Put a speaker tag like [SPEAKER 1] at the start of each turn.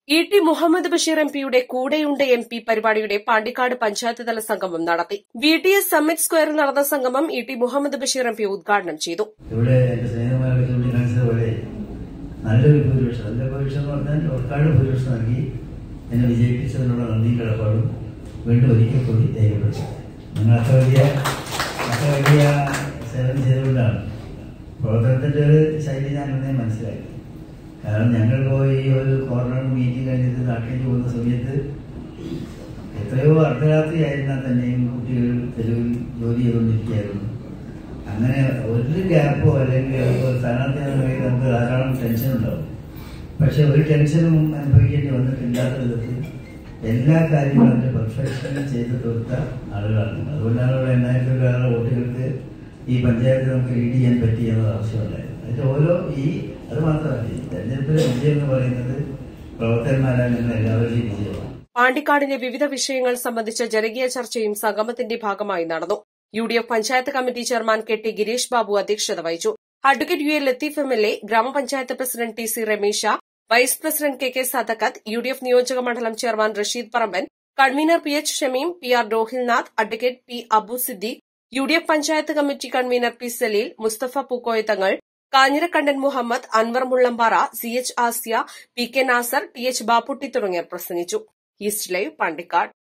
[SPEAKER 1] E T Muhammad Basheer M പിയുടെ കൂടെയുണ്ട് M P പരിപാടിയുടെ പാണ്ടിക്കാട് പഞ്ചായത്ത് തല സംഗമം നടത്തി വി ടി എസ് സമ്മിറ്റ് സ്ക്വയറിൽ നടന്ന സംഗമം E T Muhammad Basheer M P ഉദ്ഘാടനം ചെയ്തു
[SPEAKER 2] ഇവിടെ എന്റെ സ്നേഹമാരെ ചൂണ്ടിക്കാണിച്ചതുപോലെ നല്ലൊരു ഭൂരിപക്ഷം നല്ല ഭൂരിപക്ഷം എന്ന് പറഞ്ഞാൽ ഒർക്കാട് ഭൂരിപക്ഷം നൽകി എന്നെ വിജയിപ്പിച്ചതിനുള്ള നന്ദിയും കടപ്പാടും വീണ്ടും ഒരിക്കൽ കൂടി രേഖപ്പെടുത്തും നിങ്ങൾ അത്ര വലിയ അത്ര വലിയ സേവനം ചെയ്തുകൊണ്ടാണ് പ്രവർത്തനത്തിന്റെ ഒരു ശൈലി ഞാൻ അന്നേ മനസ്സിലാക്കി കാരണം ഞങ്ങൾ പോയി ഒരു കോർണർ മീറ്റിംഗ് കഴിഞ്ഞിട്ട് നാട്ടിലേക്ക് പോകുന്ന സമയത്ത് എത്രയോ അർദ്ധരാത്രി ആയിരുന്നാൽ തന്നെയും കുട്ടികൾ തെരുവിൽ ജോലി ചെയ്തുകൊണ്ടിരിക്കുകയായിരുന്നു അങ്ങനെ ഒരു ഗ്യാപ്പോ അല്ലെങ്കിൽ ഒരു സ്ഥാനാർത്ഥി എന്ന നിലയിൽ നമുക്ക് ധാരാളം ടെൻഷൻ ഉണ്ടാവും പക്ഷെ ഒരു ടെൻഷനും അനുഭവിക്കേണ്ടി വന്നിട്ടില്ലാത്ത വിധത്തിൽ എല്ലാ കാര്യങ്ങളും അതിന്റെ പെർഫെക്ഷൻ ചെയ്ത് തീർത്ത ആളുകളാണ് അതുകൊണ്ടാണ് ഇവിടെ എണ്ണായിരത്തിലേറെ വോട്ടുകൾക്ക് ഈ പഞ്ചായത്ത് നമുക്ക് ലീഡ് ചെയ്യാൻ പറ്റി എന്നത് ആവശ്യമുണ്ടായിരുന്നു അതിന്റെ ഓരോ ഈ അത് മാത്രമല്ല ഈ തെരഞ്ഞെടുപ്പിലെ വിജയം എന്ന് പറയുന്നത് പ്രവർത്തകന്മാരായ നിങ്ങൾ എല്ലാവരുടെയും വിജയമാണ്
[SPEAKER 1] പാണ്ടിക്കാടിന്റെ വിവിധ വിഷയങ്ങൾ സംബന്ധിച്ച ജനകീയ ചർച്ചയും സംഗമത്തിന്റെ ഭാഗമായി നടന്നു U D F panchayat committee chairman K T Girish Babu അധ്യക്ഷത വഹിച്ചു advocate U A Latheef M L A ഗ്രാമപഞ്ചായത്ത് president T C Ramesha vice president K K Sadakkath U D F നിയോജക മണ്ഡലം chairman Rasheed Paramban convener P H Shameem P R Rohilnath advocate P Abu Siddique U D F panchayat committee convener P Saleel Musthafa Pookoyathangal Kanhirakandan Muhammad Anwar Mullambara C H Asiya P K Nasar T H Bapputty തുടങ്ങിയവർ പ്രസംഗിച്ചു east live Pandikkad